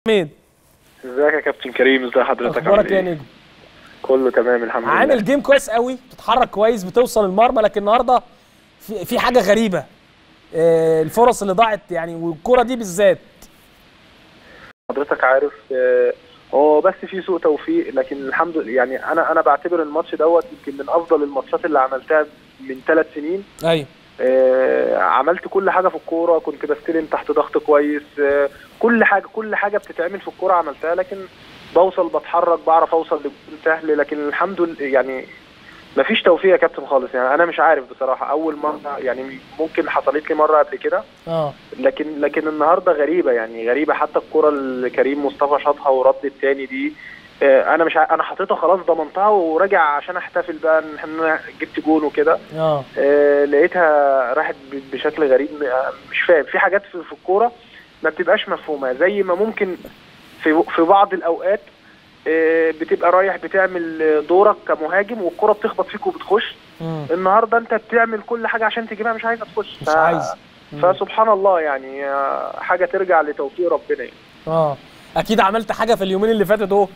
حميد ازيك يا كابتن كريم ازي حضرتك اخبارك عامل يا ايه؟ نجم كله تمام الحمد لله عامل جيم كويس قوي بتتحرك كويس بتوصل المرمى لكن النهارده في, في حاجه غريبه آه، الفرص اللي ضاعت يعني والكره دي بالذات حضرتك عارف آه، هو بس في سوء توفيق لكن الحمد لله يعني انا انا بعتبر الماتش دوت يمكن من افضل الماتشات اللي عملتها من ثلاث سنين ايوه آه، عملت كل حاجه في الكوره كنت بستلم تحت ضغط كويس آه، كل حاجه كل حاجه بتتعمل في الكوره عملتها لكن بوصل بتحرك بعرف اوصل لجول سهل لكن الحمد لله يعني مفيش توفيق يا كابتن خالص يعني انا مش عارف بصراحه اول مره يعني ممكن حصلت لي مره قبل كده اه لكن لكن النهارده غريبه يعني غريبه حتى الكره اللي كريم مصطفى شاطها ورد التاني دي آه، انا مش ع- انا حطيتها خلاص ضمنتها وراجع عشان احتفل بقى ان احنا جبت جون وكده اه آه، لقيتها راحت ب- بشكل غريب م- آه، مش فاهم في حاجات في في الكوره ما بتبقاش مفهومه زي ما ممكن في في بعض الاوقات آه، بتبقى رايح بتعمل آه، دورك كمهاجم والكره بتخبط فيك وبتخش مم. النهارده انت بتعمل كل حاجه عشان تجيبها مش عايزه تخش مش عايز مم. فسبحان الله يعني آه، حاجه ترجع لتوفيق ربنا يعني. اه اكيد عملت حاجه في اليومين اللي فاتوا دول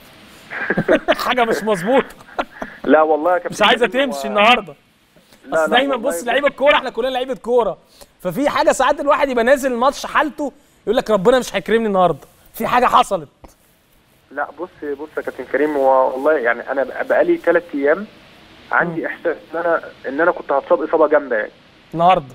حاجه مش مظبوطه لا والله يا كابتن مش عايزه كريم، تمشي هو- النهارده لا، اصل لا دايما والله بص لعيبه الكوره احنا كلنا لعيبه كوره ففي حاجه ساعات الواحد يبقى نازل الماتش حالته يقول لك ربنا مش هيكرمني النهارده في حاجه حصلت لا بص بص يا كابتن كريم هو والله يعني انا بق- بقالي ثلاث ايام عندي احساس ان انا ان انا كنت هتصاب اصابه جامده يعني النهارده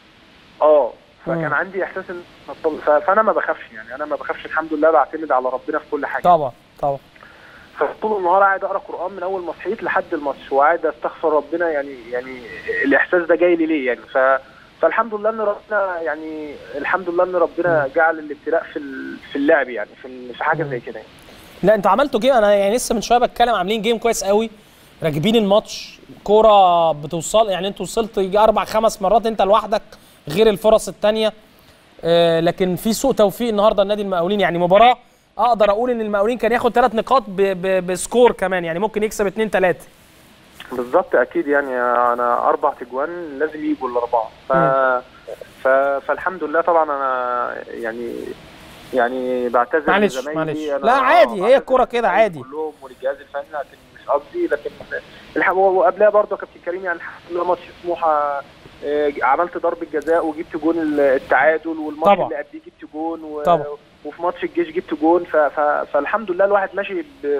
اه مم. فكان عندي احساس ان هتصاب- ف- فانا ما بخافش يعني انا ما بخافش الحمد لله بعتمد على ربنا في كل حاجه طبعا طبعا فطول النهار قاعد اقرا قران من اول ما صحيت لحد الماتش وقاعد استغفر ربنا يعني يعني الاحساس ده جاي لي ليه يعني ف فالحمد لله ان ربنا يعني الحمد لله ان ربنا جعل الابتلاء في ال- في اللعب يعني في ال- في حاجه زي كده يعني. لا انتوا عملتوا جيم انا يعني لسه من شويه بتكلم عاملين جيم كويس قوي راكبين الماتش كوره بتوصل يعني انتوا وصلت يجي اربع خمس مرات انت لوحدك غير الفرص الثانيه آه لكن في سوء توفيق النهارده النادي المقاولين يعني مباراه اقدر اقول ان المقاولين كان ياخد ثلاث نقاط ب ب بسكور كمان يعني ممكن يكسب 2 3 بالظبط اكيد يعني انا اربع تجوان لازم يجوا الاربعه ف... ف... فالحمد لله طبعا انا يعني يعني بعتذر معلش لزمايلي. معلش أنا لا عادي بعتذر هي الكوره كده لزمايلي عادي كلهم وللجهاز الفني لكن مش قصدي لكن الحمد وقبلها برضه يا كابتن كريم يعني الحمد لله ماتش سموحه آه، عملت ضربه جزاء وجبت جون التعادل والماتش طبعا. اللي قبليه جبت جون و... طبعا. وفي ماتش الجيش جبت جون ف... ف... فالحمد لله الواحد ماشي ب... ب...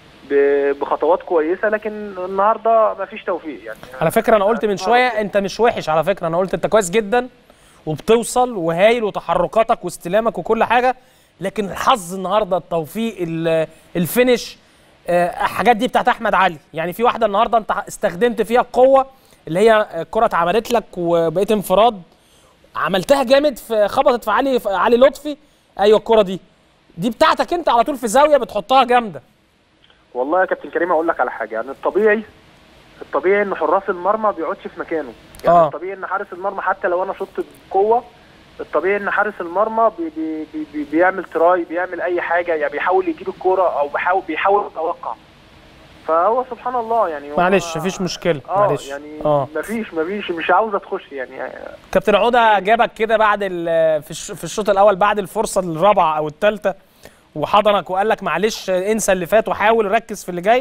ب- بخطوات كويسه لكن النهارده مفيش توفيق يعني على فكره انا قلت من شويه انت مش وحش على فكره انا قلت انت كويس جدا وبتوصل وهايل وتحركاتك واستلامك وكل حاجه لكن الحظ النهارده التوفيق ال- الفينش آه، الحاجات دي بتاعت احمد علي يعني في واحده النهارده انت استخدمت فيها القوه اللي هي الكره اتعملت لك وبقيت انفراد عملتها جامد في خبطت في علي في علي لطفي ايوه الكره دي دي بتاعتك انت على طول في زاويه بتحطها جامده والله يا كابتن كريم اقول لك على حاجه يعني الطبيعي الطبيعي ان حراس المرمى ما بيقعدش في مكانه يعني آه. الطبيعي ان حارس المرمى حتى لو انا شطت بقوه الطبيعي ان حارس المرمى بي بي بي بي بيعمل تراي بيعمل اي حاجه يعني بيحاول يجيب الكوره او بيحاول بيحاول يتوقع فهو سبحان الله يعني هو- معلش مفيش مشكله اه معلش يعني اه مفيش مفيش مش عاوزه تخش يعني كابتن عوده جابك كده بعد ال- في الش- في الشوط الاول بعد الفرصه الرابعه او الثالثه وحضنك وقال لك معلش انسى اللي فات وحاول ركز في اللي جاي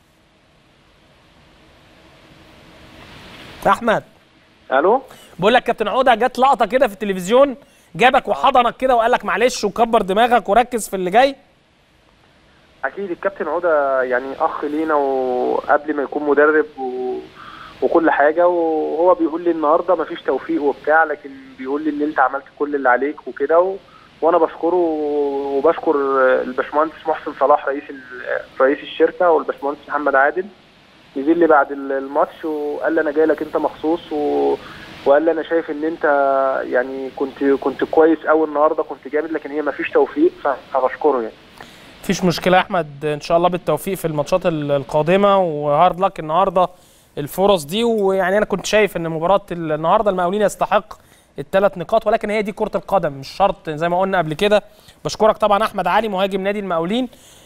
احمد الو بقول لك كابتن عوده جت لقطه كده في التلفزيون جابك وحضنك كده وقال لك معلش وكبر دماغك وركز في اللي جاي اكيد الكابتن عوده يعني اخ لينا وقبل ما يكون مدرب و... وكل حاجه وهو بيقول لي النهارده مفيش توفيق وبتاع لكن بيقول لي ان انت عملت كل اللي عليك وكده و... وانا بشكره وبشكر الباشمهندس محسن صلاح رئيس ال... رئيس الشركه والباشمهندس محمد عادل نزل لي بعد الماتش وقال لي انا جاي لك انت مخصوص و... وقال لي انا شايف ان انت يعني كنت كنت كويس قوي النهارده كنت جامد لكن هي مفيش توفيق ف... فبشكره يعني مفيش مشكله يا احمد ان شاء الله بالتوفيق في الماتشات ال- القادمه وهارد لك النهارده الفرص دي ويعني انا كنت شايف ان مباراه النهارده المقاولين يستحق الثلاث نقاط ولكن هي دي كره القدم مش شرط زي ما قلنا قبل كده بشكرك طبعا احمد علي مهاجم نادي المقاولين